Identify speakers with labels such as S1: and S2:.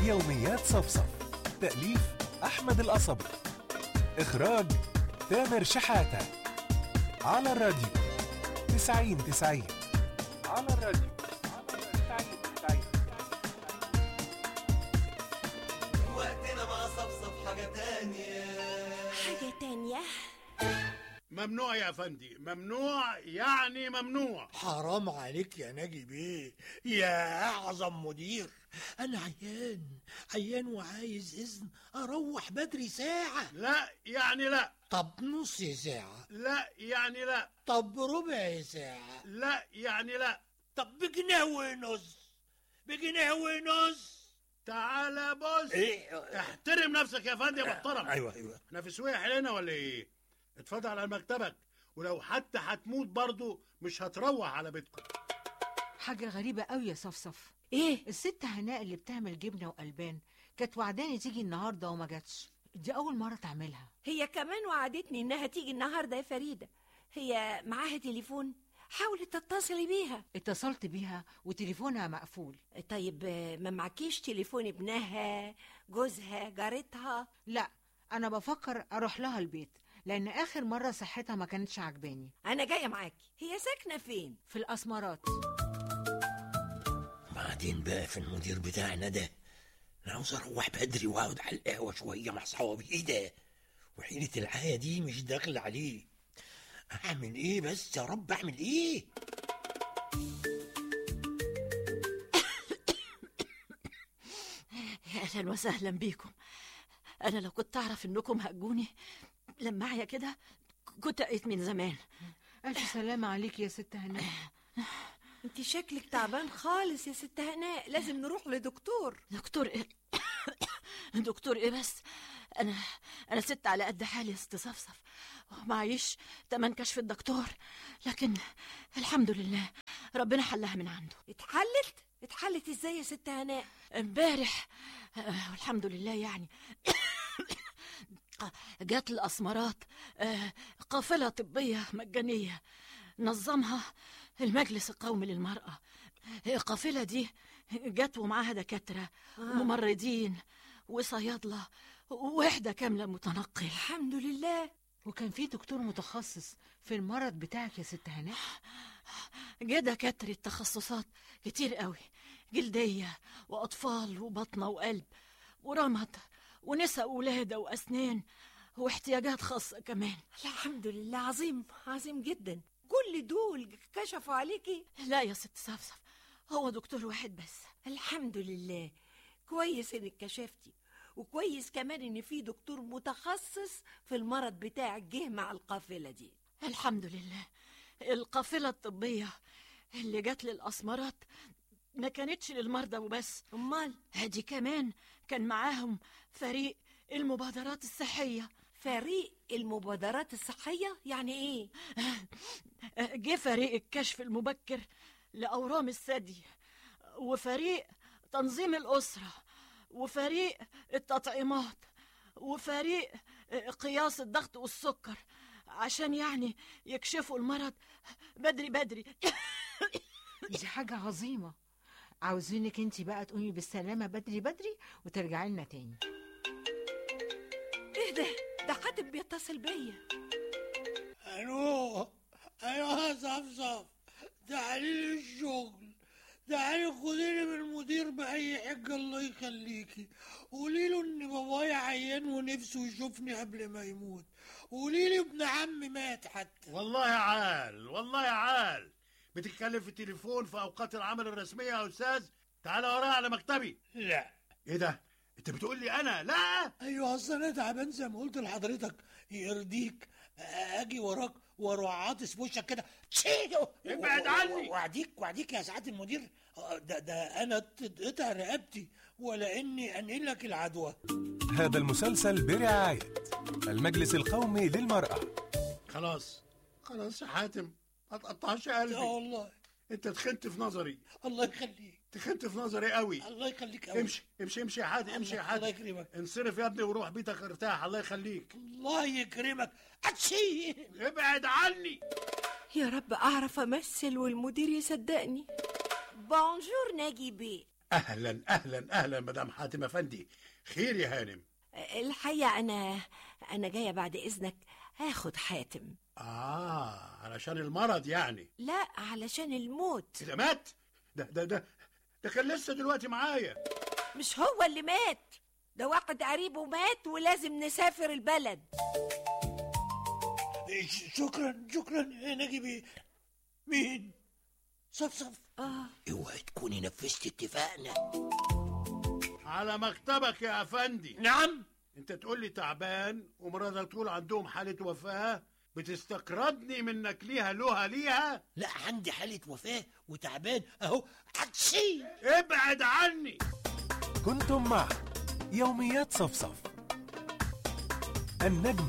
S1: يوميات صفصف تأليف أحمد القصبي إخراج تامر شحاتة على الراديو تسعين تسعين على الراديو تسعين تسعين
S2: وقتنا مع صفصف حاجة تانية
S3: حاجة تانية
S4: ممنوع يا فندي ممنوع يعني ممنوع
S5: حرام عليك يا ناجي بيه يا اعظم مدير انا عيان عيان وعايز اذن اروح بدري ساعة
S4: لا يعني لا
S5: طب نص ساعة
S4: لا يعني لا
S5: طب ربع ساعة
S4: لا يعني لا
S5: طب بجنيه ونص بجنيه ونص
S4: تعالى بص
S5: ايه
S4: احترم نفسك يا فندي يا محترم
S5: ايوه ايوه
S4: احنا في سويح هنا ولا ايه اتفضل على مكتبك ولو حتى هتموت برضو مش هتروح على بيتكم
S6: حاجة غريبة قوي يا صفصف
S3: ايه
S6: الست هناء اللي بتعمل جبنة وألبان كانت وعداني تيجي النهاردة وما جاتش دي أول مرة تعملها
S3: هي كمان وعدتني انها تيجي النهاردة يا فريدة هي معاها تليفون حاولي تتصلي بيها
S6: اتصلت بيها وتليفونها مقفول
S3: طيب آه، ما معكيش تليفون ابنها جوزها جارتها
S6: لا أنا بفكر أروح لها البيت لأن آخر مرة صحتها ما كانتش عجباني
S3: انا جاية معاكي هي ساكنة فين
S6: في الأسمرات
S5: بعدين بقى في المدير بتاعنا ده انا عاوز اروح بدري واقعد على القهوة شوية مع صحابي ايه ده وحيلة العاية دي مش داخل عليه اعمل ايه بس يا رب اعمل ايه
S7: اهلا وسهلا بيكم انا لو كنت اعرف انكم هجوني لماعية كده كنت قيت من زمان
S6: ألف سلامة عليك يا ست هناء
S3: انت شكلك تعبان خالص يا ست هناء لازم نروح لدكتور
S7: دكتور ايه دكتور ايه بس انا انا ست على قد حالي يا ست صفصف معيش تمن كشف الدكتور لكن الحمد لله ربنا حلها من عنده
S3: اتحلت اتحلت ازاي يا ست هناء
S7: امبارح آه، والحمد لله يعني جات الأسمرات آه، قافلة طبية مجانية نظمها المجلس القومي للمرأة القافلة دي جات ومعاها دكاترة وممرضين وصيادلة ووحدة كاملة متنقل
S3: الحمد لله
S6: وكان في دكتور متخصص في المرض بتاعك يا ست هناء
S7: جه دكاترة تخصصات كتير قوي جلدية وأطفال وبطنة وقلب ورمد ونساء ولادة وأسنان واحتياجات خاصة كمان
S3: الحمد لله عظيم عظيم جدا كل دول كشفوا عليكي
S7: لا يا ست صفصف هو دكتور واحد بس
S3: الحمد لله كويس انك كشفتي وكويس كمان ان في دكتور متخصص في المرض بتاعك جه مع القافله دي
S7: الحمد لله القافلة الطبية اللي جت للأسمرات ما كانتش للمرضى وبس
S3: امال
S7: هدي كمان كان معاهم فريق المبادرات الصحية
S3: فريق المبادرات الصحيه يعني ايه
S7: جه فريق الكشف المبكر لأورام الثدي وفريق تنظيم الأسرة وفريق التطعيمات وفريق قياس الضغط والسكر عشان يعني يكشفوا المرض بدري بدري
S6: دي حاجة عظيمة عاوزينك انت بقى تقومي بالسلامة بدري بدري وترجعي لنا تاني
S3: ايه ده ده حاتم بيتصل بيا
S5: الو ايوه يا صفصف تعالي لي الشغل تعالي خديني من المدير بأي حاجة الله يخليكي قولي له إن بابايا عيان ونفسه يشوفني قبل ما يموت قولي لي ابن عمي مات حتى
S4: والله عال والله عال بتتكلم في التليفون في اوقات العمل الرسميه يا استاذ تعالى ورايا على مكتبي
S5: لا
S4: ايه ده انت بتقول لي انا لا
S5: ايوه اصل انا تعبان زي ما قلت لحضرتك يرضيك اجي وراك واروح عاطس في وشك كده تشيدو
S4: ابعد عني.
S5: وعديك وعديك يا سعاده المدير آه، ده ده انا تتقطع رقبتي ولا اني انقل لك العدوى
S1: هذا المسلسل برعاية المجلس القومي للمرأة
S4: خلاص خلاص يا حاتم ما تقطعش
S5: اه
S4: قلبي
S5: والله
S4: انت تخنت في نظري
S5: الله يخليك
S4: تخنت في نظري قوي
S5: الله يخليك أوي.
S4: امشي امشي امشي يا حاتم امشي يا
S5: الله
S4: حاتم
S5: يكرمك.
S4: انصرف يا ابني وروح بيتك ارتاح الله يخليك
S5: الله يكرمك اتشي
S4: ابعد عني
S3: يا رب اعرف امثل والمدير يصدقني بونجور ناجي بيه
S4: اهلا اهلا اهلا مدام حاتم افندي خير يا هانم
S3: الحقيقة أنا أنا جاية بعد إذنك هاخد حاتم
S4: اه علشان المرض يعني
S3: لا علشان الموت
S4: كده مات ده ده ده ده كان لسه دلوقتي معايا
S3: مش هو اللي مات ده واحد قريبه مات ولازم نسافر البلد
S5: ش- شكرا شكرا يا نجيبي مين صفصف
S3: آه
S5: اوعي تكوني نفذت اتفاقنا
S4: على مكتبك يا افندي
S5: نعم
S4: انت تقول لي تعبان ومراتك تقول عندهم حالة وفاة بتستقرضني منك ليها لها ليها
S5: لا عندي حالة وفاة وتعبان اهو عكسي
S4: ابعد عني
S1: كنتم مع يوميات صفصف النجم